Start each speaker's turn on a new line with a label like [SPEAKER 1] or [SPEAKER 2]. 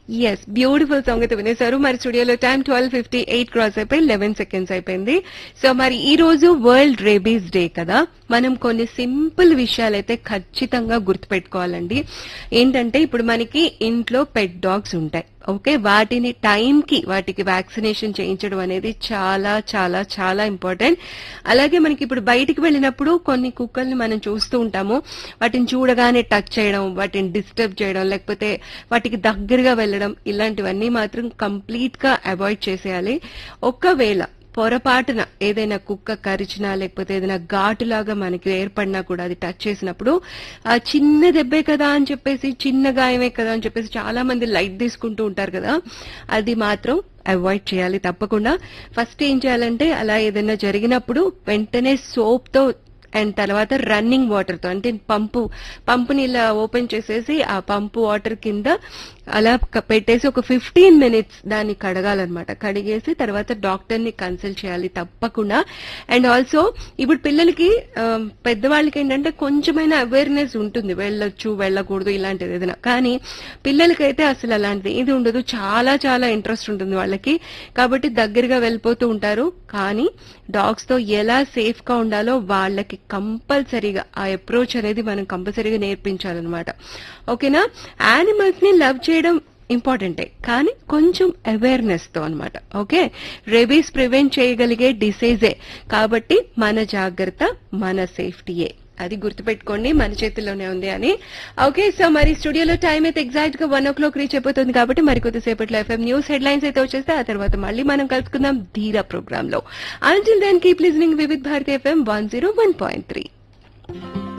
[SPEAKER 1] yes beautiful song అయితే వినేశారు మరి స్టూడియోలో time twelve fifty eight cross అయిపోయి లెవెన్ సెకండ్స్ అయిపోయింది సో మరి ఈ రోజు వరల్డ్ రేబీస్ డే కదా మనం కొన్ని సింపుల్ విషయాలు అయితే ఖచ్చితంగా గుర్తుపెట్టుకోవాలండి ఏంటంటే ఇప్పుడు మనకి ఇంట్లో పెట్ డాగ్స్ ఉంటాయి ఓకే వాటిని టైంకి వాటికి వ్యాక్సినేషన్ చేయించడం అనేది చాలా చాలా చాలా ఇంపార్టెంట్ అలాగే మనకి ఇప్పుడు బయటికి వెళ్ళినప్పుడు కొన్ని కుక్కల్ని మనం చూస్తూ ఉంటాము వాటిని చూడగానే టచ్ చేయడం వాటిని డిస్టర్బ్ చేయడం లేకపోతే వాటికి దగ్గరగా వెళ్ళడం ఇలాంటివన్నీ మాత్రం కంప్లీట్ గా అవాయిడ్ చేసేయాలి ఒకవేళ పొరపాటున ఏదైనా కుక్క కరిచినా లేకపోతే ఏదైనా ఘాటులాగా మనకి ఏర్పడినా కూడా అది టచ్ చేసినప్పుడు ఆ చిన్న దెబ్బే కదా అని చెప్పేసి చిన్న గాయమే కదా అని చెప్పేసి చాలా మంది లైట్ తీసుకుంటూ ఉంటారు కదా అది మాత్రం అవాయిడ్ చేయాలి తప్పకుండా ఫస్ట్ ఏం చేయాలంటే అలా ఏదైనా జరిగినప్పుడు వెంటనే సోప్ తో అండ్ తర్వాత రన్నింగ్ వాటర్ తో అంటే పంపు పంపుని ఇలా ఓపెన్ చేసేసి ఆ పంపు వాటర్ కింద అలా క- పెట్టేసి ఒక ఫిఫ్టీన్ మినిట్స్ దాన్ని కడగాలన్నమాట కడిగేసి తర్వాత డాక్టర్ ని కన్సల్ట్ చేయాలి తప్పకుండా అండ్ ఆల్సో ఇప్పుడు పిల్లలకి ఆ, పెద్దవాళ్ళకి ఏంటంటే కొంచెమైనా అవేర్నెస్ ఉంటుంది వెళ్ళొచ్చు వెళ్ళకూడదు ఇలాంటిది ఏదైనా కానీ పిల్లలకైతే అసలు అలాంటిది ఇది ఉండదు చాలా చాలా ఇంట్రెస్ట్ ఉంటుంది వాళ్ళకి కాబట్టి దగ్గరగా వెళ్ళిపోతూ ఉంటారు కానీ డాగ్స్ తో ఎలా సేఫ్ గా ఉండాలో వాళ్ళకి కంపల్సరీగా ఆ అప్రోచ్ అనేది మనం కంపల్సరీగా నేర్పించాలన్నమాట ఓకేనా యానిమల్స్ ని లవ్ చేయడం ఇంపార్టెంటే కానీ కొంచెం అవేర్నెస్ తో అన్నమాట ఓకే రేబీస్ ప్రివెంట్ చేయగలిగే డిసీజే కాబట్టి మన జాగ్రత్త మన సేఫ్టీయే అది గుర్తుపెట్టుకోండి మన చేతిలోనే ఉంది అని ఓకే సో మరి స్టూడియోలో టైం అయితే ఎగ్జాక్ట్ గా వన్ ఓ క్లాక్ రీచ్ అయిపోతుంది కాబట్టి మరి కొద్దిసేపట్లో ఎఫ్ఎం న్యూస్ హెడ్ లైన్స్ అయితే వచ్చేస్తే ఆ తర్వాత మళ్ళీ మనం కలుసుకుందాం ధీరా ప్రోగ్రామ్ లో until then keep listening Vividh Bharati FM one zero one point three